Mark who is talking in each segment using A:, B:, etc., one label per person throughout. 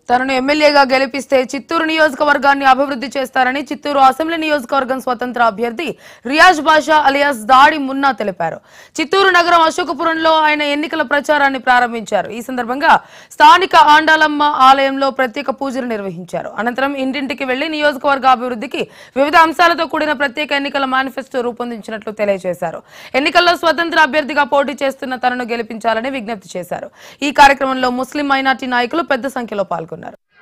A: తనను ఎమ్మెల్యేగా గెలిపిస్తే చిత్తూరు నియోజకవర్గాన్ని అభివృద్ధి చేస్తారని చిత్తూరు అసెంబ్లీ నియోజకవర్గం స్వతంత్ర అభ్యర్థి రియాజ్ బాషా అలియాస్ దాడి మున్నా తెలిపారు చిత్తూరు నగరం అశోకపురంలో ఆయన ఎన్నికల ప్రచారాన్ని ప్రారంభించారు ఈ సందర్భంగా స్థానిక ఆండాలమ్మ ఆలయంలో ప్రత్యేక పూజలు నిర్వహించారు అనంతరం ఇంటింటికి వెళ్లి నియోజకవర్గ అభివృద్ధికి వివిధ అంశాలతో కూడిన ప్రత్యేక ఎన్నికల మేనిఫెస్టో రూపొందించినట్లు తెలియజేశారు ఎన్నికల్లో స్వతంత్ర అభ్యర్థిగా పోటీ చేస్తున్న తనను గెలిపించాలని విజ్ఞప్తి చేశారు ఈ కార్యక్రమంలో ముస్లిం మైనార్టీ నాయకులు పెద్ద సంఖ్యలో పాల్గొన్నారు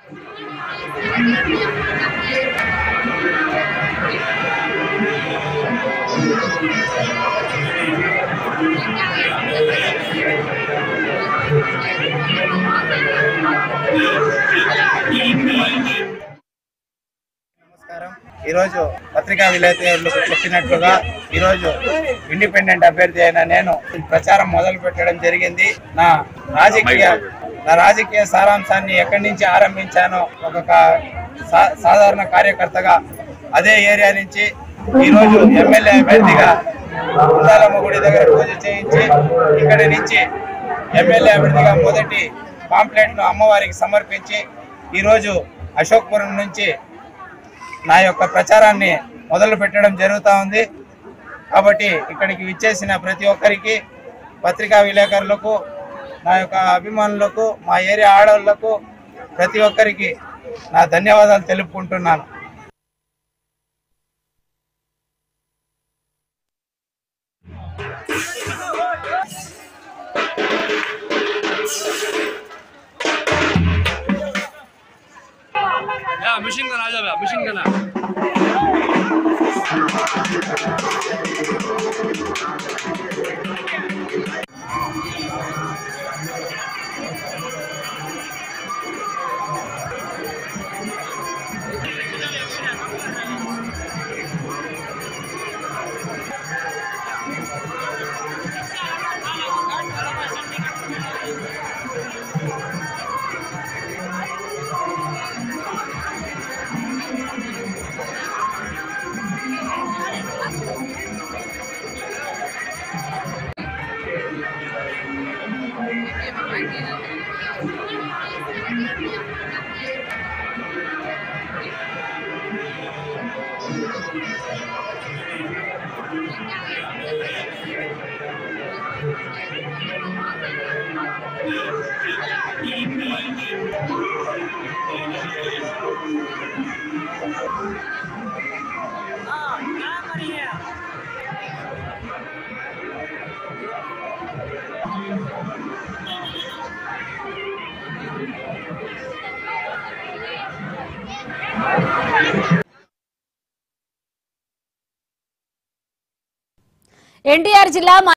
B: నమస్కారం ఈరోజు పత్రికా విలేకరులకు చెప్పినట్లుగా ఈరోజు ఇండిపెండెంట్ అభ్యర్థి అయిన నేను ప్రచారం మొదలు పెట్టడం జరిగింది నా రాజకీయ నా రాజకీయ సారాంశాన్ని ఎక్కడి నుంచి ఆరంభించానో ఒక కా- సా- సాధారణ కార్యకర్తగా అదే ఏరియా నుంచి ఈరోజు ఎమ్మెల్యే అభ్యర్థిగా ఉండాలమ్మ గుడి దగ్గర పూజ చేయించి ఇక్కడి నుంచి ఎమ్మెల్యే అభ్యర్థిగా మొదటి పాంప్లెట్ను అమ్మవారికి సమర్పించి ఈరోజు అశోక్పురం నుంచి నా యొక్క ప్రచారాన్ని మొదలు పెట్టడం జరుగుతూ ఉంది కాబట్టి ఇక్కడికి విచ్చేసిన ప్రతి ఒక్కరికి పత్రికా విలేకరులకు నా యొక్క అభిమానులకు మా ఏరియా ఆడవాళ్లకు ప్రతి ఒక్కరికి నా ధన్యవాదాలు తెలుపుకుంటున్నాను
C: या मशीन का आ जावे मशीन का ना
D: ఎన్టీఆర్ జిల్లా